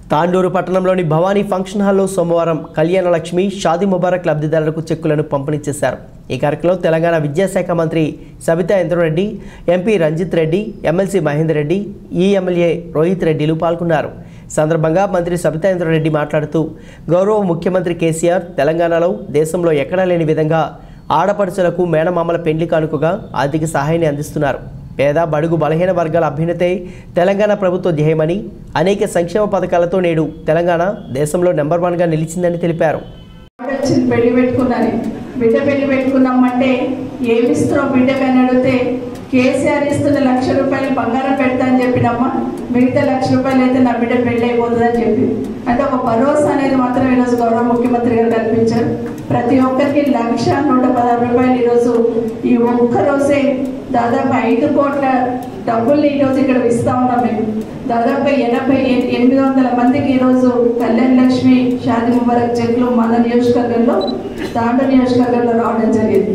తాండూరు పట్టణంలోని భవానీ ఫంక్షన్ హాల్లో సోమవారం కళ్యాణ లక్ష్మి షాదీ ముబారక్ లబ్ధిదారులకు చెక్కులను పంపిణీ చేశారు ఈ కార్యక్రమంలో తెలంగాణ విద్యాశాఖ మంత్రి సబితా ఇంద్రారెడ్డి ఎంపీ రంజిత్ రెడ్డి ఎమ్మెల్సీ మహేందర్ రెడ్డి ఈ ఎమ్మెల్యే రోహిత్ రెడ్డిలు పాల్గొన్నారు సందర్భంగా మంత్రి సబితా ఇంద్రారెడ్డి మాట్లాడుతూ గౌరవ ముఖ్యమంత్రి కేసీఆర్ తెలంగాణలో దేశంలో ఎక్కడా లేని విధంగా ఆడపడుచులకు మేనమామల పెండ్లి కానుకగా ఆర్థిక సహాయాన్ని అందిస్తున్నారు పేద బడుగు బలహీన వర్గాల అభ్యున్నతే తెలంగాణ ప్రభుత్వ ధ్యేయమని అనేక సంక్షేమ పథకాలతో నేడు తెలంగాణ దేశంలో నెంబర్ వన్గా నిలిచిందని తెలిపారు వచ్చింది పెళ్లి పెట్టుకున్నాను బిడ్డ పెళ్లి పెట్టుకున్నామంటే ఏమి ఇస్తున్నావు బిడ్డకి అని అడిగితే కేసీఆర్ ఇస్తున్న లక్ష రూపాయలు బంగారం పెడతా అని చెప్పినమ్మా మిగతా లక్ష రూపాయలు అయితే నా బిడ్డ పెళ్లి అయిపోతుందని చెప్పి అంటే ఒక భరోసా అనేది మాత్రం ఈరోజు గౌరవ ముఖ్యమంత్రి గారు కల్పించారు ప్రతి ఒక్కరికి లక్ష నూట పదహారు రూపాయలు ఈరోజు ఈ ఒక్క రోజే దాదాపు ఐదు కోట్ల డబ్బుల్ని ఈరోజు ఇక్కడ ఇస్తా ఉన్నాం మేము దాదాపు ఎనభై ఎ- ఎనిమిది వందల మందికి ఈరోజు కళ్యాణ్ లక్ష్మి షాది ముబారక్ చెక్లు మన నియోజకవర్గంలో తాండ నియోజకవర్గంలో రావడం జరిగింది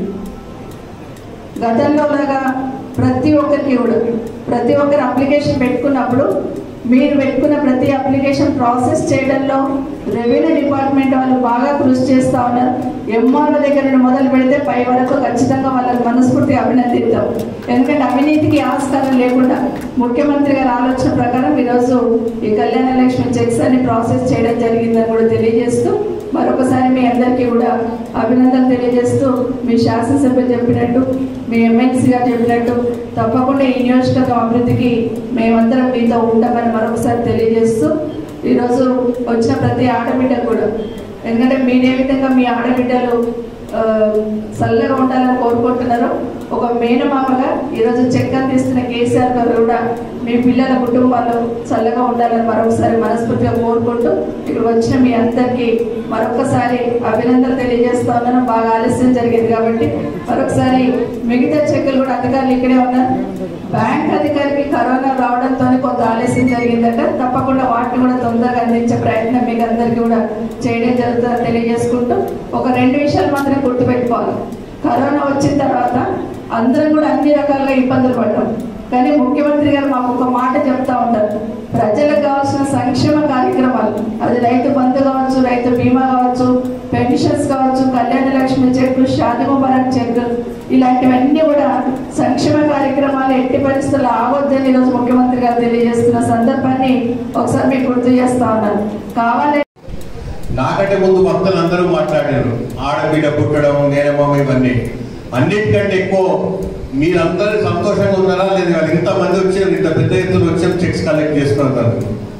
గతంలో లాగా ప్రతి ఒక్కరికి కూడా ప్రతి ఒక్కరు అప్లికేషన్ పెట్టుకున్నప్పుడు మీరు పెట్టుకున్న ప్రతి అప్లికేషన్ ప్రాసెస్ చేయడంలో రెవెన్యూ డిపార్ట్మెంట్ వాళ్ళు బాగా కృషి చేస్తూ ఉన్నారు ఎంఆర్ఓ దగ్గర నుండి మొదలు పెడితే పై వరకు ఖచ్చితంగా వాళ్ళని మనస్ఫూర్తిగా అభినందిద్దాం ఎందుకంటే అవినీతికి ఆస్కారం లేకుండా ముఖ్యమంత్రి గారి ఆలోచన ప్రకారం ఈరోజు ఈ కళ్యాణ లక్ష్మి చెక్స్ అని ప్రాసెస్ చేయడం జరిగిందని కూడా తెలియజేస్తూ మరొకసారి మీ అందరికీ కూడా అభినందనలు తెలియజేస్తూ మీ శాసనసభ్యులు చెప్పినట్టు మీ ఎమ్మెల్సీ గారు చెప్పినట్టు తప్పకుండా ఈ నియోజకవర్గం అభివృద్ధికి మేమందరం మీతో ఉంటామని మరొకసారి తెలియజేస్తూ ఈరోజు వచ్చిన ప్రతి ఆడబిడ్డకు కూడా ఎందుకంటే మీరు ఏ విధంగా మీ ఆడబిడ్డలు ఆ, చల్లగా ఉండాలని కోరుకుంటున్నారో ఒక మేనమామగా ఈరోజు చెక్ అందిస్తున్న కేసీఆర్ గారు కూడా మీ పిల్లల కుటుంబాలు చల్లగా ఉండాలని మరొకసారి మనస్ఫూర్తిగా కోరుకుంటూ ఇక్కడ వచ్చిన మీ అందరికీ మరొకసారి అభినందనలు తెలియజేస్తా ఉన్నాను బాగా ఆలస్యం జరిగింది కాబట్టి మరొకసారి మిగతా చెక్కులు కూడా అధికారులు ఇక్కడే ఉన్నారు బ్యాంక్ అధికారికి కరోనా రావడంతో కొంత ఆలస్యం జరిగిందట తప్పకుండా వాటిని కూడా తొందరగా అందించే ప్రయత్నం మీకు అందరికీ కూడా చేయడం జరుగుతుందని తెలియజేసుకుంటూ ఒక రెండు విషయాలు మాత్రం గుర్తుపెట్టుకోవాలి కరోనా వచ్చిన తర్వాత అందరం కూడా అన్ని రకాలుగా ఇబ్బందులు పడ్డాం కానీ ముఖ్యమంత్రి గారు మాకు ఒక మాట చెప్తా ఉంటారు ప్రజలకు కావాల్సిన సంక్షేమ కార్యక్రమాలు అది రైతు బంధు కావచ్చు రైతు బీమా కావచ్చు పెన్షన్స్ కావచ్చు కళ్యాణ లక్ష్మి చెక్లు షాది ముబారక్ చెక్లు ఇలాంటివన్నీ కూడా సంక్షేమ కార్యక్రమాలు ఎట్టి పరిస్థితుల్లో ఆగొద్దని ఈరోజు ముఖ్యమంత్రి గారు తెలియజేస్తున్న సందర్భాన్ని ఒకసారి మీకు గుర్తు చేస్తా ఉన్నాను కావాలి నాకంటే ముందు భక్తులు అందరూ మాట్లాడారు ఆడబిడ్డ పుట్టడం నేనమ్మ ఇవన్నీ అన్నిటికంటే ఎక్కువ మీరందరూ సంతోషంగా ఉన్నారా లేదు వాళ్ళు ఇంతమంది వచ్చారు ఇంత పెద్ద ఎత్తున వచ్చాం చెక్స్ కలెక్ట్ చేసుకుంటారు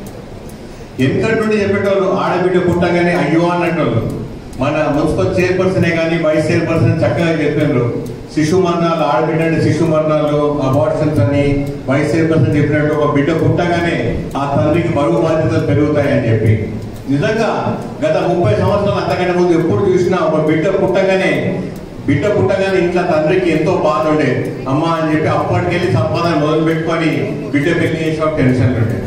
ఎందుకంటే నుండి చెప్పేటోళ్ళు ఆడబిడ్డ పుట్టగానే అయ్యో అన్నట్టోళ్ళు మన మున్సిపల్ చైర్పర్సనే కానీ వైస్ చైర్పర్సన్ చక్కగా చెప్పారు శిశు మరణాలు ఆడబిడ్డ అంటే శిశు మరణాలు అబార్షన్స్ అని వైస్ చైర్పర్సన్ చెప్పినట్టు ఒక బిడ్డ పుట్టగానే ఆ తల్లికి బరువు బాధ్యతలు పెరుగుతాయని చెప్పి నిజంగా గత ముప్పై సంవత్సరాలు అంతకంటే ముందు ఎప్పుడు చూసినా ఒక బిడ్డ పుట్టగానే బిడ్డ పుట్టగానే ఇంట్లో తండ్రికి ఎంతో బాధ ఉండే అమ్మ అని చెప్పి అప్పటికెళ్ళి సంపాదన మొదలు పెట్టుకొని బిడ్డ పెళ్లి చేసిన టెన్షన్ ఉండే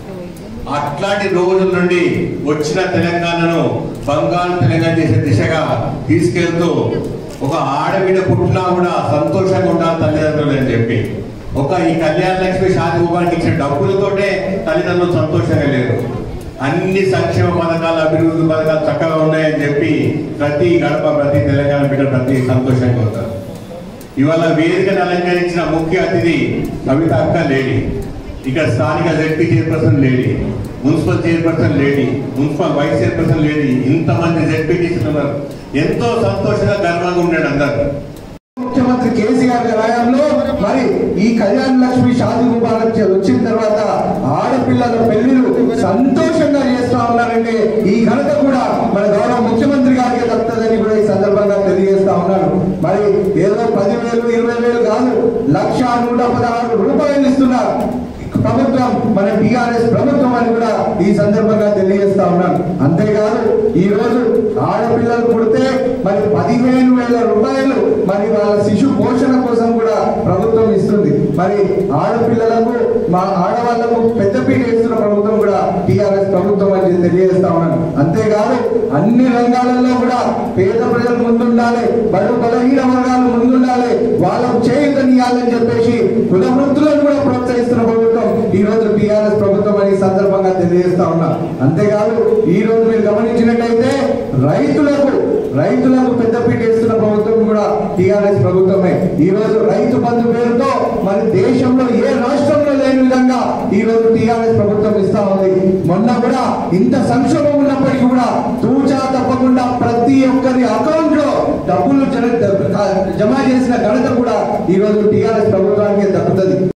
అట్లాంటి రోజుల నుండి వచ్చిన తెలంగాణను బంగారు తెలంగాణ చేసే దిశగా తీసుకెళ్తూ ఒక ఆడబిడ్డ పుట్టినా కూడా సంతోషంగా ఉండాలి తల్లిదండ్రులు అని చెప్పి ఒక ఈ కళ్యాణ లక్ష్మి షాది ముబారక్ ఇచ్చిన డబ్బులతోటే తల్లిదండ్రులు సంతోషంగా లేరు అన్ని సంక్షేమ పథకాలు అభివృద్ధి పథకాలు చక్కగా ఉన్నాయని చెప్పి ప్రతి గడప ప్రతి తెలంగాణ బిడ్డ ప్రతి సంతోషంగా ఉంటారు ఇవాళ వేదికను అలంకరించిన ముఖ్య అతిథి కవిత అక్క లేడీ ఇక్కడ స్థానిక ZP chairperson lady municipal chairperson lady municipal vice chairperson lady ఇంతమంది జడ్పీటీసీలు ఉన్నారు ఎంతో సంతోషంగా గర్వంగా ఉన్నాడు అందరు ముఖ్యమంత్రి కేసీఆర్ గారి హయాంలో మరి ఈ కళ్యాణ లక్ష్మి షాది ముబారక్ వచ్చిన తర్వాత ఆడపిల్లల పెళ్లిలు సంతోషంగా చేస్తా ఉన్నారంటే ఈ ఘనత కూడా మన గౌరవ ముఖ్యమంత్రి గారికి దక్కుతుందని కూడా ఈ సందర్భంగా తెలియజేస్తా ఉన్నాను మరి ఏదో పదివేలు ఇరవై వేలు కాదు లక్ష నూట పదహారు రూపాయలు ఇస్తున్నారు ప్రభుత్వం మన టిఆర్ఎస్ ప్రభుత్వం అని కూడా ఈ సందర్భంగా తెలియజేస్తా ఉన్నాను అంతేకాదు ఈ రోజు ఆడపిల్లలు పుడితే మరి పదిహేను వేల రూపాయలు మరి వాళ్ళ శిశు పోషణ కోసం కూడా ప్రభుత్వం ఇస్తుంది మరి ఆడపిల్లలకు మా ఆడవాళ్లకు పెద్దపీట ఇస్తున్న ప్రభుత్వం కూడా టిఆర్ఎస్ ప్రభుత్వం అని తెలియజేస్తా ఉన్నాను అంతేకాదు అన్ని రంగాలలో కూడా పేద ప్రజలు ముందుండాలి బడు బలహీన వర్గాలు ముందుండాలి వాళ్ళకు చేయుతనియాలని చెప్పేసి కుల వృత్తులను కూడా ప్రోత్సహిస్తున్న ప్రభుత్వం ఈ రోజు టిఆర్ఎస్ ప్రభుత్వం అని ఈ సందర్భంగా తెలియజేస్తా ఉన్నా అంతేకాదు ఈ రోజు మీరు గమనించినట్టయితే రైతులకు రైతులకు పెద్దపీట వేస్తున్న ప్రభుత్వం కూడా టీఆర్ఎస్ ప్రభుత్వమే ఈ రోజు రైతు బంధు పేరుతో మరి దేశంలో ఏ రాష్ట్రంలో లేని విధంగా ఈ రోజు టీఆర్ఎస్ ప్రభుత్వం ఇస్తా ఉంది మొన్న కూడా ఇంత సంక్షోభం ఉన్నప్పటికీ కూడా తూచా తప్పకుండా ప్రతి ఒక్కరి అకౌంట్ లో డబ్బులు జన- జమ చేసిన ఘనత కూడా ఈ రోజు టీఆర్ఎస్ ప్రభుత్వానికి దక్కుతుంది